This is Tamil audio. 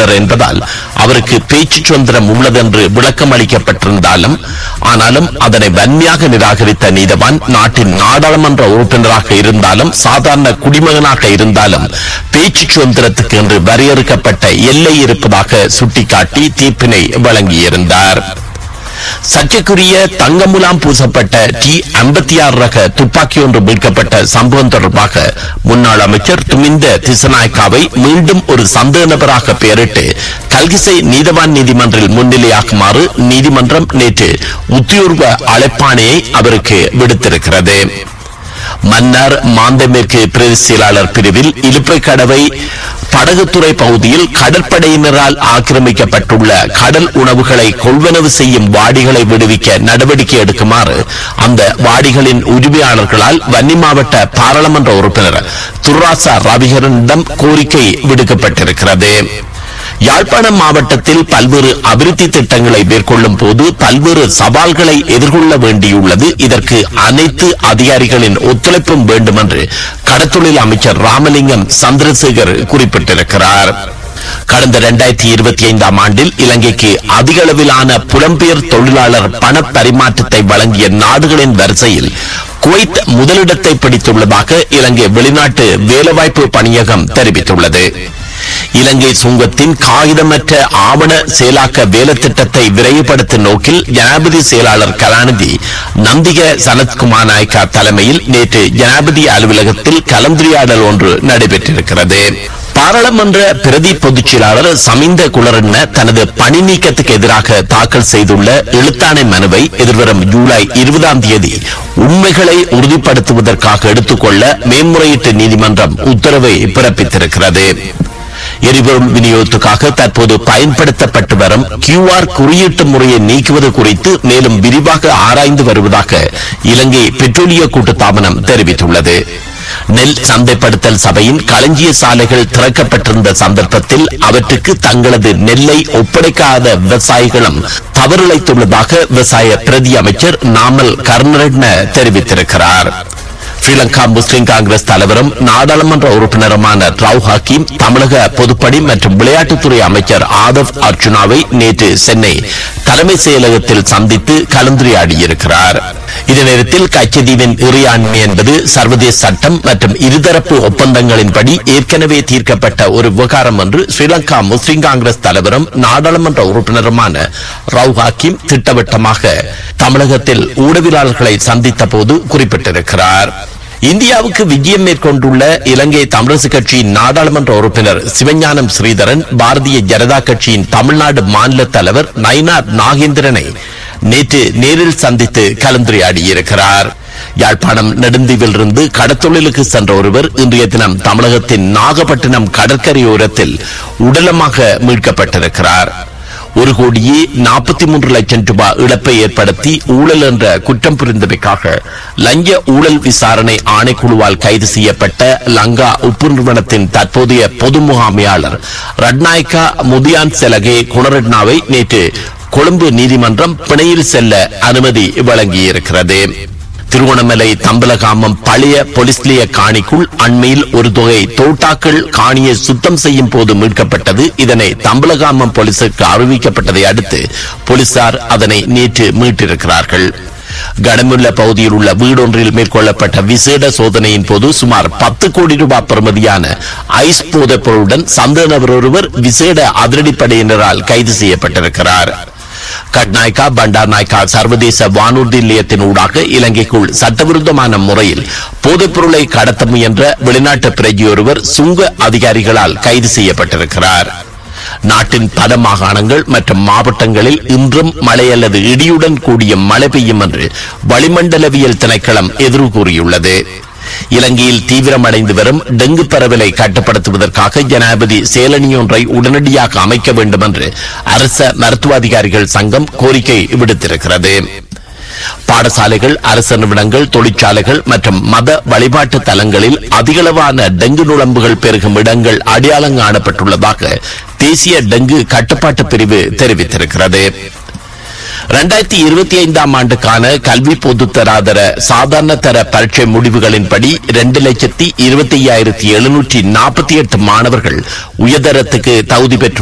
உறுப்பினர் என்பதால் அவருக்கு பேச்சு சுதந்திரம் உள்ளது என்று விளக்கம் அளிக்கப்பட்டிருந்தாலும் ஆனாலும் அதனை வன்மையாக நிராகரித்த நீதவான் நாட்டின் நாடாளுமன்ற உறுப்பினராக இருந்தாலும் சாதாரண குடிமகனாக இருந்தாலும் பேச்சு சுதந்திரத்துக்கு என்று வரையறுக்கப்பட்ட எல்லை இருப்பதாக சுட்டிக்காட்டி தீர்ப்பினை வழங்கியிருந்தார் சர்ச்சைக்குரிய தங்கமுலாம் பூசப்பட்ட டி ஐம்பத்தி ஆறு ரக துப்பாக்கி ஒன்று மீட்கப்பட்ட சம்பவம் தொடர்பாக முன்னாள் அமைச்சர் துமிந்த திசநாயக்காவை மீண்டும் ஒரு சந்தேக நபராக பெயரிட்டு கல்கிசை நீதவான் நீதிமன்றில் முன்னிலையாக்குமாறு நீதிமன்றம் நேற்று உத்தியோர்வ அழைப்பாணையை அவருக்கு விடுத்திருக்கிறது மன்னார் மாந்தமேற்கு பிரதி செயலாளர் பிரிவில் இலுப்பை கடவை படகுத்துறை பகுதியில் கடற்படையினரால் ஆக்கிரமிக்கப்பட்டுள்ள கடல் உணவுகளை கொள்வனவு செய்யும் வாடிகளை விடுவிக்க நடவடிக்கை எடுக்குமாறு அந்த வாடிகளின் உரிமையாளர்களால் வன்னி மாவட்ட பாராளுமன்ற உறுப்பினர் துர்ராசா ரவிகரனிடம் கோரிக்கை விடுக்கப்பட்டிருக்கிறது யாழ்ப்பாணம் மாவட்டத்தில் பல்வேறு அபிவிருத்தி திட்டங்களை மேற்கொள்ளும் போது பல்வேறு சவால்களை எதிர்கொள்ள வேண்டியுள்ளது இதற்கு அனைத்து அதிகாரிகளின் ஒத்துழைப்பும் வேண்டும் என்று கடத்தொழில் அமைச்சர் ராமலிங்கம் சந்திரசேகர் குறிப்பிட்டிருக்கிறார் கடந்த இரண்டாயிரத்தி இருபத்தி ஐந்தாம் ஆண்டில் இலங்கைக்கு அதிக அளவிலான புலம்பெயர் தொழிலாளர் பண பரிமாற்றத்தை வழங்கிய நாடுகளின் வரிசையில் குவைத் முதலிடத்தை பிடித்துள்ளதாக இலங்கை வெளிநாட்டு வேலைவாய்ப்பு பணியகம் தெரிவித்துள்ளது இலங்கை சுங்கத்தின் காகிதமற்ற ஆவண செயலாக்க வேலை திட்டத்தை விரைவுபடுத்தும் நோக்கில் ஜனாதிபதி செயலாளர் கலாநிதி நந்திக சனத்குமார் நாயக்கா தலைமையில் நேற்று ஜனாதிபதி அலுவலகத்தில் கலந்துரையாடல் ஒன்று நடைபெற்றிருக்கிறது பாராளுமன்ற பிரதி பொதுச் செயலாளர் சமிந்த குளரண்ண தனது பணி நீக்கத்துக்கு எதிராக தாக்கல் செய்துள்ள எழுத்தாணை மனுவை எதிர்வரும் ஜூலை இருபதாம் தேதி உண்மைகளை உறுதிப்படுத்துவதற்காக எடுத்துக்கொள்ள மேன்முறையீட்டு நீதிமன்றம் உத்தரவை பிறப்பித்திருக்கிறது எரிபொருள் விநியோகத்துக்காக தற்போது பயன்படுத்தப்பட்டு வரும் கியூஆர் குறியீட்டு முறையை நீக்குவது குறித்து மேலும் விரிவாக ஆராய்ந்து வருவதாக இலங்கை பெட்ரோலிய கூட்டுத்தாபனம் தெரிவித்துள்ளது நெல் சந்தைப்படுத்தல் சபையின் களஞ்சிய சாலைகள் திறக்கப்பட்டிருந்த சந்தர்ப்பத்தில் அவற்றுக்கு தங்களது நெல்லை ஒப்படைக்காத விவசாயிகளும் தவறிழைத்துள்ளதாக விவசாய பிரதி அமைச்சர் நாமல் கருணரட்ன தெரிவித்திருக்கிறார் ஸ்ரீலங்கா முஸ்லிம் காங்கிரஸ் தலைவரும் நாடாளுமன்ற உறுப்பினருமான ராவ் ஹக்கீம் தமிழக பொதுப்பணி மற்றும் விளையாட்டுத்துறை அமைச்சர் ஆதவ் அர்ஜுனாவை நேற்று சென்னை தலைமை செயலகத்தில் சந்தித்து கலந்துரையாடியிருக்கிறார் இதே நேரத்தில் கச்சதீவின் இறையாண்மை என்பது சர்வதேச சட்டம் மற்றும் இருதரப்பு ஒப்பந்தங்களின்படி ஏற்கனவே தீர்க்கப்பட்ட ஒரு விவகாரம் என்று ஸ்ரீலங்கா முஸ்லிம் காங்கிரஸ் தலைவரும் நாடாளுமன்ற உறுப்பினருமான ராவ் ஹக்கீம் திட்டவட்டமாக தமிழகத்தில் ஊடகவியலாளர்களை சந்தித்த போது குறிப்பிட்டிருக்கிறார் இந்தியாவுக்கு விஜயம் மேற்கொண்டுள்ள இலங்கை தமிழரசு கட்சியின் நாடாளுமன்ற உறுப்பினர் சிவஞானம் ஸ்ரீதரன் பாரதிய ஜனதா கட்சியின் தமிழ்நாடு மாநில தலைவர் நயினார் நாகேந்திரனை நேற்று நேரில் சந்தித்து கலந்துரையாடியிருக்கிறார் யாழ்ப்பாணம் நெடுந்தீவிலிருந்து கடத்தொழிலுக்கு சென்ற ஒருவர் இன்றைய தினம் தமிழகத்தின் நாகப்பட்டினம் கடற்கரையோரத்தில் உடலமாக மீட்கப்பட்டிருக்கிறார் ஒரு கோடியே நாற்பத்தி மூன்று லட்சம் ரூபாய் இழப்பை ஏற்படுத்தி ஊழல் என்ற குற்றம் புரிந்தமைக்காக லஞ்ச ஊழல் விசாரணை ஆணைக்குழுவால் கைது செய்யப்பட்ட லங்கா உப்பு நிறுவனத்தின் தற்போதைய பொது முகாமையாளர் ரட்நாயக்கா முதியான் செலகே குணரட்னாவை நேற்று கொழும்பு நீதிமன்றம் பிணையில் செல்ல அனுமதி வழங்கியிருக்கிறது திருவண்ணாமலை தம்பலகாமம் பழைய போலீஸ் நிலைய காணிக்குள் அண்மையில் ஒரு தொகை தோட்டாக்கள் காணியை சுத்தம் செய்யும் போது மீட்கப்பட்டது இதனை தம்பலகாமம் போலீசுக்கு அறிவிக்கப்பட்டதை அடுத்து போலீசார் அதனை நேற்று மீட்டிருக்கிறார்கள் கடமுள்ள பகுதியில் உள்ள வீடொன்றில் மேற்கொள்ளப்பட்ட விசேட சோதனையின் போது சுமார் பத்து கோடி ரூபாய் பெறுமதியான ஐஸ் போதைப் பொருளுடன் சந்தேக நபர் ஒருவர் விசேட அதிரடிப்படையினரால் கைது செய்யப்பட்டிருக்கிறார் கட்நாயக்கா பண்டார் நாயக்கா சர்வதேச வானூர்தி நிலையத்தின் ஊடாக இலங்கைக்குள் சட்டவிரோதமான முறையில் போதைப் பொருளை கடத்த முயன்ற வெளிநாட்டு பிரஜையொருவர் சுங்க அதிகாரிகளால் கைது செய்யப்பட்டிருக்கிறார் நாட்டின் பல மாகாணங்கள் மற்றும் மாவட்டங்களில் இன்றும் மழை அல்லது இடியுடன் கூடிய மழை பெய்யும் என்று வளிமண்டலவியல் திணைக்களம் எதிர்வு கூறியுள்ளது இலங்கையில் தீவிரமடைந்து வரும் டெங்கு பரவலை கட்டுப்படுத்துவதற்காக ஜனாதிபதி செயலணியொன்றை உடனடியாக அமைக்க வேண்டும் என்று அரச மருத்துவ அதிகாரிகள் சங்கம் கோரிக்கை விடுத்திருக்கிறது பாடசாலைகள் அரசு நிறுவனங்கள் தொழிற்சாலைகள் மற்றும் மத வழிபாட்டு தலங்களில் அதிகளவான டெங்கு நுழம்புகள் பெருகும் இடங்கள் அடையாளம் காணப்பட்டுள்ளதாக தேசிய டெங்கு கட்டுப்பாட்டு பிரிவு தெரிவித்திருக்கிறது இரண்டாயிரத்தி இருபத்தி ஐந்தாம் ஆண்டுக்கான கல்வி பொதுத்தராதர சாதாரண தர பரீட்சை முடிவுகளின்படி இரண்டு லட்சத்தி இருபத்தி ஐயாயிரத்தி எழுநூற்றி நாற்பத்தி எட்டு மாணவர்கள் உயர்தரத்துக்கு தகுதி பெற்று